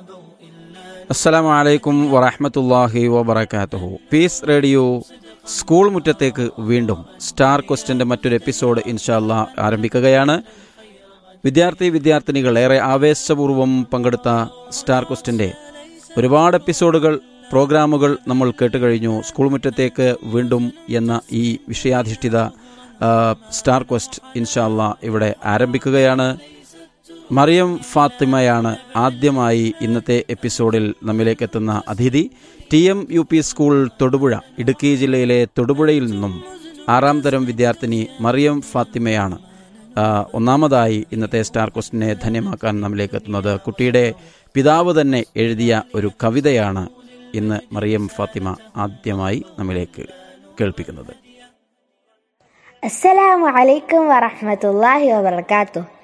അസ്സലാമു അലൈക്കും വറഹമത്തല്ലാഹി വബർക്കാത്തുഹു പീസ് റേഡിയോ സ്കൂൾ മുറ്റത്തേക്ക് വീണ്ടും സ്റ്റാർ ക്വസ്റ്റിൻ്റെ മറ്റൊരു എപ്പിസോഡ് ഇൻഷാല്ല ആരംഭിക്കുകയാണ് വിദ്യാർത്ഥി വിദ്യാർത്ഥിനികൾ ഏറെ ആവേശപൂർവ്വം പങ്കെടുത്ത സ്റ്റാർ ക്വസ്റ്റിൻ്റെ ഒരുപാട് എപ്പിസോഡുകൾ പ്രോഗ്രാമുകൾ നമ്മൾ കേട്ടുകഴിഞ്ഞു സ്കൂൾ മുറ്റത്തേക്ക് വീണ്ടും എന്ന ഈ വിഷയാധിഷ്ഠിത ആ, സ്റ്റാർ ക്വസ്റ്റ് ഇൻഷാല്ല ഇവിടെ ആരംഭിക്കുകയാണ് മറിയം ഫാത്തിമയാണ് ആദ്യമായി ഇന്നത്തെ എപ്പിസോഡിൽ നമ്മിലേക്ക് എത്തുന്ന അതിഥി T M U P school Thodupuzha Idukki ജില്ലയിലെ തൊടുപുഴയിൽ നിന്നും ആറാം തരം വിദ്യാർത്ഥിനി മറിയം ഫാത്തിമയാണ് ആ, ഒന്നാമതായി ഇന്നത്തെ സ്റ്റാർ ക്വസ്റ്റിനെ ധന്യമാക്കാൻ നമ്മിലേക്ക് എത്തുന്നത് കുട്ടിയുടെ പിതാവ് തന്നെ എഴുതിയ ഒരു കവിതയാണ് ഇന്ന് മറിയം ഫാത്തിമ ആദ്യമായി നമ്മിലേക്ക് കേൾപ്പിക്കുന്നത് السلام عليكم ورحمة الله وبركاته